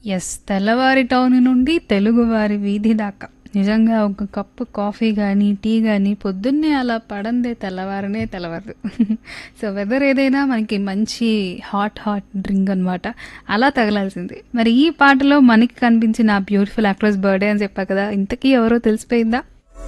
Yes. తెల్లవారి town నుండి తెలుగువారి వీధి దాకా. నిజంగా ఒక కప్పు కాఫీ గానీ, టీ గానీ పొద్దున్నే అలా పడందే తెల్లవారనే తెలవదు. సో, వెదర్ ఏదైనా మనకి మంచి హాట్, హాట్ డ్రింక్ అనమాట. అలా తగలాల్సిందే. మరి ఈ పాటలో మనకి కనిపించిన ఆ బ్యూటిఫుల్ యాక్ట్రెస్ బర్త్‌డే అని చెప్పా కదా! ఇంతకీ ఎవరో తెలిసిపోయిందా?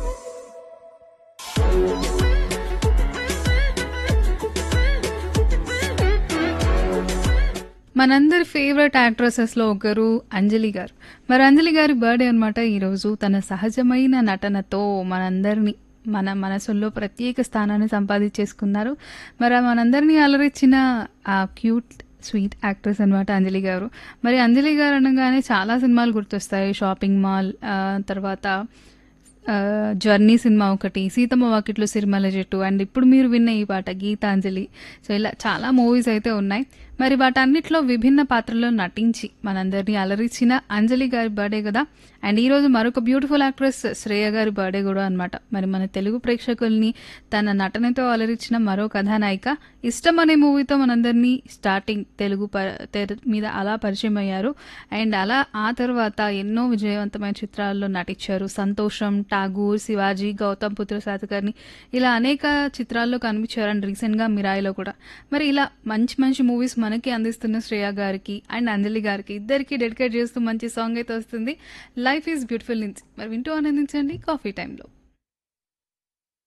మనందరి ఫేవరెట్ యాక్ట్రెసెస్‌లో ఒకరు అంజలి గారు. మరి అంజలి గారి బర్త్‌డే అనమాట ఈరోజు. తన సహజమైన నటనతో మనందరిని మన మనసుల్లో ప్రత్యేక స్థానాన్ని సంపాదించేసుకున్నారు. మరి మనందరిని అలరించిన ఆ క్యూట్, స్వీట్ యాక్ట్రెస్ అనమాట అంజలి గారు. మరి అంజలి గారు అనగానే చాలా సినిమాలు గుర్తొస్తాయి. 'షాపింగ్ మాల్' ఆహ్, తర్వాత ఆహ్, 'జర్నీ' సినిమా ఒకటి, 'సీతమ్మ వాకిట్లో సిరిమల్లె చెట్టు' అండ్ ఇప్పుడు మీరు విన్న ఈ పాట 'గీతాంజలి'. సో, ఇలా చాలా మూవీస్ అయితే ఉన్నాయి. మరి వాటన్నిటిలో విభిన్న పాత్రల్లో నటించి మనందరిని అలరించిన అంజలి గారి బర్త్‌డే కదా! అండ్ ఈరోజు మరొక బ్యూటిఫుల్ యాక్ట్రెస్ శ్రేయ గారి బర్త్‌డే కూడా అనమాట. మరి మన తెలుగు ప్రేక్షకుల్ని తన నటనతో అలరించిన మరో కథానాయిక 'ఇష్టం' అనే మూవీతో మనందరినీ స్టార్టింగ్ తెలుగు ప తెర మీద అలా పరిచయం అయ్యారు. అండ్ అలా ఆ తర్వాత ఎన్నో విజయవంతమైన చిత్రాల్లో నటించారు. 'సంతోషం', 'ఠాగూర్', 'శివాజీ', 'గౌతమ్ పుత్ర శాతకర్ణి' ఇలా అనేక చిత్రాల్లో కనిపించారు. అండ్ రీసెంట్‌గా 'మిరాయిలో' కూడా. మరి ఇలా మంచి మంచి మూవీస్ మనకి అందిస్తున్న శ్రేయ గారికి అండ్ అంజలి గారికి ఇద్దరికీ డెడికేట్ చేస్తూ మంచి సాంగ్ అయితే వస్తుంది. 'లైఫ్ ఈజ్ బ్యూటిఫుల్' నుంచి. మరి వింటూ ఆనందించండి కాఫీ టైమ్‌లో.